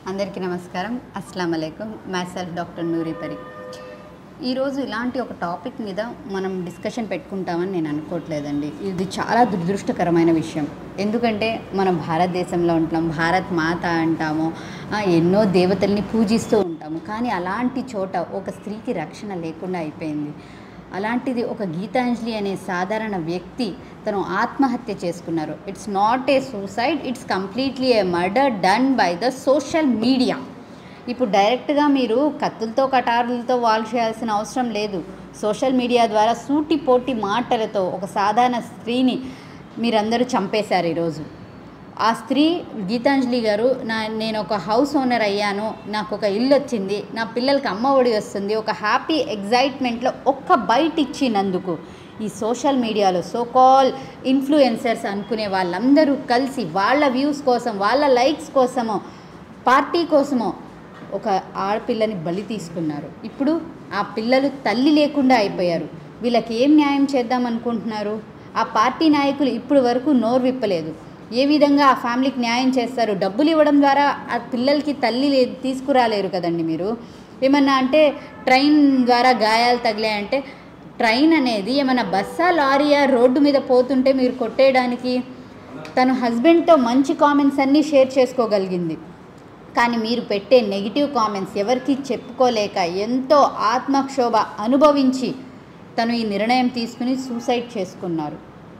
అందరికీ నమస్కారం అస్సలం అలైకుం మై సెల్ఫ్ డాక్టర్ నూరిపరి ఈరోజు ఇలాంటి ఒక టాపిక్ మీద మనం డిస్కషన్ పెట్టుకుంటామని నేను అనుకోవట్లేదండి ఇది చాలా దురదృష్టకరమైన విషయం ఎందుకంటే మనం భారతదేశంలో ఉంటాం భారత్ మాత అంటాము ఆ, ఎన్నో దేవతల్ని పూజిస్తూ ఉంటాము కానీ అలాంటి చోట ఒక స్త్రీకి రక్షణ లేకుండా అయిపోయింది అలాంటిది ఒక గీతాంజలి అనే సాధారణ వ్యక్తి తను ఆత్మహత్య చేసుకున్నారు it's not a suicide it's completely a murder done by the social media ఇప్పుడు డైరెక్ట్గా మీరు కత్తులతో కటారులతో వాల్ చేయాల్సిన అవసరం లేదు సోషల్ మీడియా ద్వారా సూటిపోటి మాటలతో ఒక సాధారణ స్త్రీని మీరందరూ చంపేశారు ఈరోజు ఆ స్త్రీ గీతాంజలి గారు నా నేను ఒక హౌస్ ఓనర్ అయ్యాను నాకు ఒక ఇల్లు వచ్చింది నా పిల్లలకి అమ్మ ఒడి వస్తుంది ఒక హ్యాపీ ఎగ్జైట్మెంట్లో ఒక్క బయట ఇచ్చినందుకు ఈ సోషల్ మీడియాలో సో కాల్ ఇన్ఫ్లుయెన్సర్స్ అనుకునే వాళ్ళందరూ కలిసి వాళ్ళ వ్యూస్ కోసం వాళ్ళ లైక్స్ కోసమో పార్టీ కోసమో ఒక ఆడపిల్లని బలి తీసుకున్నారు ఇప్పుడు ఆ పిల్లలు తల్లి లేకుండా అయిపోయారు వీళ్ళకి ఏం న్యాయం చేద్దాం అనుకుంటున్నారు ఆ పార్టీ నాయకులు ఇప్పుడు వరకు నోరు విప్పలేదు ఏ విధంగా ఆ ఫ్యామిలీకి న్యాయం చేస్తారు డబ్బులు ఇవ్వడం ద్వారా ఆ పిల్లలకి తల్లి లే తీసుకురాలేరు కదండి మీరు ఏమన్నా అంటే ట్రైన్ ద్వారా గాయాలు తగిలాయంటే ట్రైన్ అనేది ఏమైనా బస్సా లారీయా రోడ్డు మీద పోతుంటే మీరు కొట్టేయడానికి తన హస్బెండ్తో మంచి కామెంట్స్ అన్నీ షేర్ చేసుకోగలిగింది కానీ మీరు పెట్టే నెగిటివ్ కామెంట్స్ ఎవరికి చెప్పుకోలేక ఎంతో ఆత్మక్షోభ అనుభవించి తను ఈ నిర్ణయం తీసుకుని సూసైడ్ చేసుకున్నారు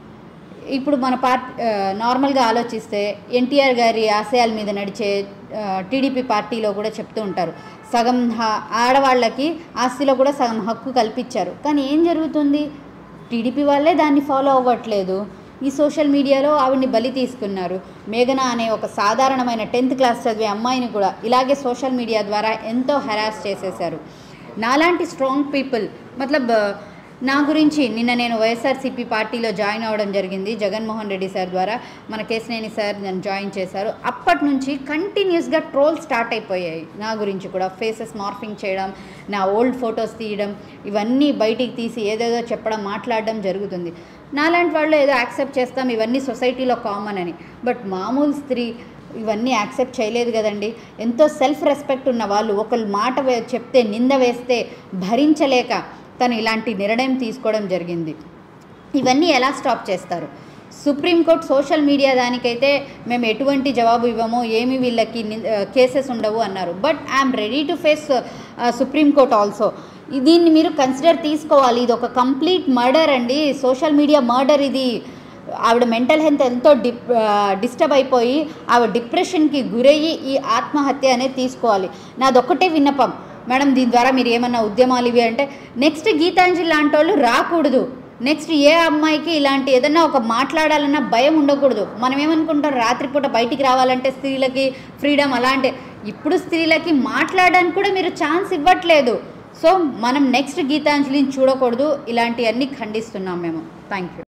ఇప్పుడు మన పార్ట్ నార్మల్గా ఆలోచిస్తే ఎన్టీఆర్ గారి ఆశయాల మీద నడిచే టీడీపీ పార్టీలో కూడా చెప్తూ ఉంటారు సగం హ- ఆడవాళ్ళకి ఆస్తిలో కూడా సగం హక్కు కల్పించారు కానీ ఏం జరుగుతుంది టీడీపీ వాళ్ళే దాన్ని ఫాలో అవ్వట్లేదు ఈ సోషల్ మీడియాలో ఆవిడ్ని బలి తీసుకున్నారు మేఘన అనే ఒక సాధారణమైన టెన్త్ క్లాస్ చదివే అమ్మాయిని కూడా ఇలాగే సోషల్ మీడియా ద్వారా ఎంతో హెరాస్ చేసేశారు నాలాంటి స్ట్రాంగ్ పీపుల్ మతలబ్ నా గురించి నిన్న నేను వైఎస్ఆర్సీపీ పార్టీలో జాయిన్ అవ్వడం జరిగింది జగన్మోహన్ రెడ్డి సార్ ద్వారా మన కేసినేని సార్ నన్ను జాయిన్ చేశారు అప్పటి నుంచి కంటిన్యూస్గా ట్రోల్ స్టార్ట్ అయిపోయాయి నా గురించి కూడా ఫేసెస్ మార్ఫింగ్ చేయడం నా ఓల్డ్ ఫొటోస్ తీయడం ఇవన్నీ బయటికి తీసి ఏదేదో చెప్పడం మాట్లాడడం జరుగుతుంది నాలాంటి వాళ్ళు ఏదో యాక్సెప్ట్ చేస్తాం ఇవన్నీ సొసైటీలో కామన్ అని బట్ మామూలు స్త్రీ ఇవన్నీ యాక్సెప్ట్ చేయలేదు కదండి ఎంతో సెల్ఫ్ రెస్పెక్ట్ ఉన్న వాళ్ళు ఒకళ్ళు మాట వే- చెప్తే నింద వేస్తే భరించలేక తను ఇలాంటి నిర్ణయం తీసుకోవడం జరిగింది ఇవన్నీ ఎలా స్టాప్ చేస్తారు సుప్రీంకోర్టు సోషల్ మీడియా దానికైతే మేము ఎటువంటి జవాబు ఇవ్వము ఏమి వీళ్ళకి కేసెస్ ఉండవు అన్నారు but I'm ready to face supreme court also దీన్ని మీరు కన్సిడర్ తీసుకోవాలి ఇది ఒక కంప్లీట్ మర్డర్ అండి సోషల్ మీడియా మర్డర్ ఇది ఆవిడ మెంటల్ హెల్త్ ఎంతో డిప్ డిస్టర్బ్ అయిపోయి ఆవిడ డిప్రెషన్కి గురయ్యి ఈ ఆత్మహత్య అనేది తీసుకోవాలి నాదొక్కటే విన్నపం మేడం దీని ద్వారా మీరు ఏమన్నా ఉద్యమాలు ఇవి అంటే నెక్స్ట్ గీతాంజలి లాంటి వాళ్ళు రాకూడదు నెక్స్ట్ ఏ అమ్మాయికి ఇలాంటి ఏదన్నా ఒక మాట్లాడాలన్నా భయం ఉండకూడదు మనం ఏమనుకుంటాం రాత్రిపూట బయటికి రావాలంటే స్త్రీలకి ఫ్రీడమ్ అలాంటి ఇప్పుడు స్త్రీలకి మాట్లాడడానికి కూడా మీరు ఛాన్స్ ఇవ్వట్లేదు సో మనం నెక్స్ట్ గీతాంజలిని చూడకూడదు ఇలాంటివన్నీ ఖండిస్తున్నాం మేము థ్యాంక్ యూ